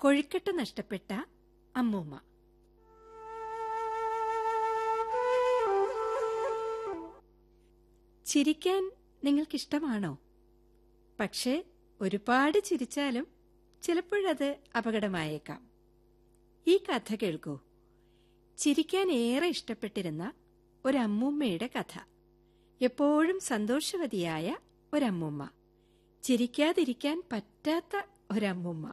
കൊഴുക്കട്ട നഷ്ടപ്പെട്ട അമ്മൂമ്മ ചിരിക്കാൻ നിങ്ങൾക്കിഷ്ടമാണോ പക്ഷേ ഒരുപാട് ചിരിച്ചാലും ചിലപ്പോഴത് അപകടമായേക്കാം ഈ കഥ കേൾക്കൂ ചിരിക്കാൻ ഏറെ ഇഷ്ടപ്പെട്ടിരുന്ന ഒരമ്മൂമ്മയുടെ കഥ എപ്പോഴും സന്തോഷവതിയായ ഒരമ്മൂമ്മ ചിരിക്കാതിരിക്കാൻ പറ്റാത്ത ഒരമ്മൂമ്മ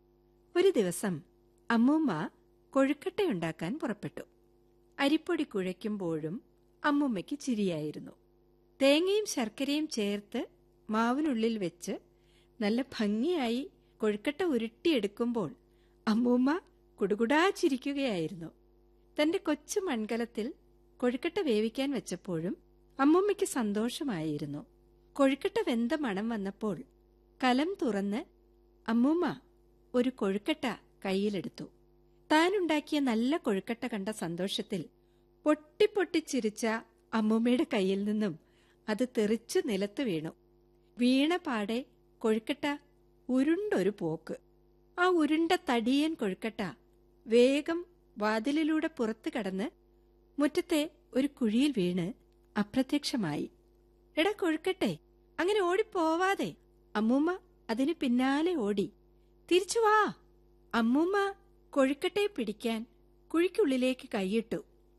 ഒരു ദിവസം അമ്മൂമ്മ കൊഴുക്കട്ടയുണ്ടാക്കാൻ പുറപ്പെട്ടു അരിപ്പൊടി കുഴയ്ക്കുമ്പോഴും അമ്മൂമ്മയ്ക്ക് ചിരിയായിരുന്നു തേങ്ങയും ശർക്കരയും ചേർത്ത് മാവിനുള്ളിൽ വെച്ച് നല്ല ഭംഗിയായി കൊഴുക്കട്ട ഉരുട്ടിയെടുക്കുമ്പോൾ അമ്മൂമ്മ കുടുകുടാ ചിരിക്കുകയായിരുന്നു തന്റെ കൊച്ചു മൺകലത്തിൽ കൊഴുക്കട്ട വേവിക്കാൻ വെച്ചപ്പോഴും അമ്മൂമ്മയ്ക്ക് സന്തോഷമായിരുന്നു കൊഴുക്കട്ട വെന്ത മണം വന്നപ്പോൾ കലം തുറന്ന് അമ്മൂമ്മ ഒരു കൊഴുക്കട്ട കയ്യിലെടുത്തു താനുണ്ടാക്കിയ നല്ല കൊഴുക്കട്ട കണ്ട സന്തോഷത്തിൽ പൊട്ടിപ്പൊട്ടിച്ചിരിച്ച അമ്മൂമ്മയുടെ കയ്യിൽ നിന്നും അത് തെറിച്ചു നിലത്ത് വീണു വീണ പാടെ കൊഴുക്കട്ട ഉരുണ്ടൊരു പോക്ക് ആ ഉരുണ്ട തടിയൻ കൊഴുക്കട്ട വേഗം വാതിലിലൂടെ പുറത്തു കടന്ന് മുറ്റത്തെ ഒരു കുഴിയിൽ വീണ് അപ്രത്യക്ഷമായി എടാ കൊഴുക്കട്ടെ അങ്ങനെ ഓടിപ്പോവാതെ അമ്മൂമ്മ അതിന് പിന്നാലെ ഓടി തിരിച്ചു വാ അമ്മൂമ്മ കൊഴുക്കട്ടെ പിടിക്കാൻ കുഴിക്കുള്ളിലേക്ക് കൈയിട്ടു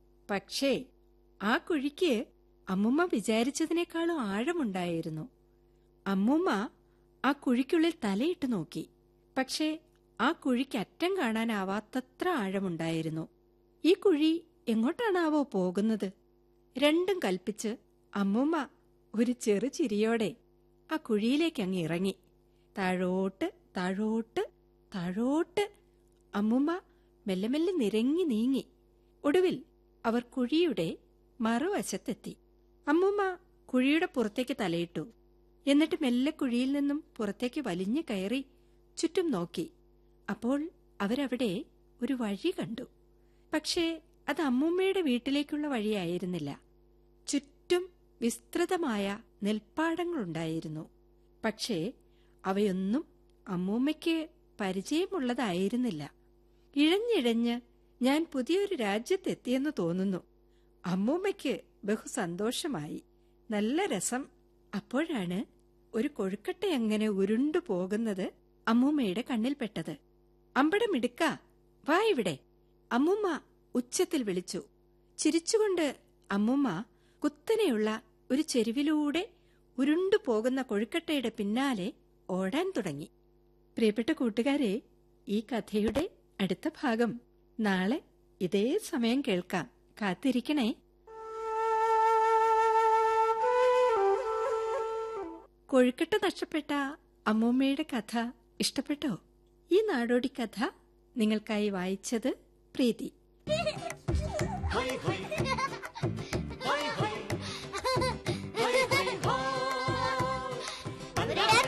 പക്ഷേ ആ കുഴിക്ക് അമ്മൂമ്മ വിചാരിച്ചതിനേക്കാളും ആഴമുണ്ടായിരുന്നു അമ്മൂമ്മ ആ കുഴിക്കുള്ളിൽ തലയിട്ട് നോക്കി പക്ഷേ ആ കുഴിക്ക് അറ്റം കാണാനാവാത്തത്ര ആഴമുണ്ടായിരുന്നു ഈ കുഴി എങ്ങോട്ടാണാവോ പോകുന്നത് രണ്ടും കൽപ്പിച്ച് അമ്മൂമ്മ ഒരു ചെറു ചിരിയോടെ ആ കുഴിയിലേക്ക് അങ്ങ് ഇറങ്ങി താഴോട്ട് താഴോട്ട് താഴോട്ട് അമ്മൂമ്മ മെല്ലെ മെല്ലെ നിരങ്ങി നീങ്ങി ഒടുവിൽ അവർ കുഴിയുടെ മറുവശത്തെത്തി അമ്മൂമ്മ കുഴിയുടെ പുറത്തേക്ക് തലയിട്ടു എന്നിട്ട് മെല്ലെ കുഴിയിൽ നിന്നും പുറത്തേക്ക് വലിഞ്ഞു കയറി ചുറ്റും നോക്കി അപ്പോൾ അവരവിടെ ഒരു വഴി കണ്ടു പക്ഷേ അത് അമ്മൂമ്മയുടെ വീട്ടിലേക്കുള്ള വഴിയായിരുന്നില്ല ചുറ്റും വിസ്തൃതമായ നെൽപ്പാടങ്ങളുണ്ടായിരുന്നു പക്ഷേ അവയൊന്നും അമ്മൂമ്മയ്ക്ക് പരിചയമുള്ളതായിരുന്നില്ല ഇഴഞ്ഞിഴഞ്ഞ് ഞാൻ പുതിയൊരു രാജ്യത്തെത്തിയെന്ന് തോന്നുന്നു അമ്മൂമ്മയ്ക്ക് ബഹുസന്തോഷമായി നല്ല രസം അപ്പോഴാണ് ഒരു കൊഴുക്കട്ട അങ്ങനെ ഉരുണ്ടു പോകുന്നത് അമ്മൂമ്മയുടെ കണ്ണിൽപ്പെട്ടത് അമ്പടമിടുക്ക വാ ഇവിടെ അമ്മൂമ്മ ഉച്ചത്തിൽ വിളിച്ചു ചിരിച്ചുകൊണ്ട് അമ്മൂമ്മ കുത്തനെയുള്ള ഒരു ചെരുവിലൂടെ ഉരുണ്ടു പോകുന്ന കൊഴുക്കട്ടയുടെ പിന്നാലെ ഓടാൻ തുടങ്ങി പ്രിയപ്പെട്ട കൂട്ടുകാരെ ഈ കഥയുടെ അടുത്ത ഭാഗം നാളെ ഇതേ സമയം കേൾക്കാം കാത്തിരിക്കണേ കൊഴുക്കട്ട നഷ്ടപ്പെട്ട അമ്മൂമ്മയുടെ കഥ ഇഷ്ടപ്പെട്ടോ ഈ നാടോടി കഥ നിങ്ങൾക്കായി വായിച്ചത് പ്രീതി ഹൈ ഹൈ ഹൈ ഹൈ ഹൈ ഹൈ ഹോ ഇവിടെ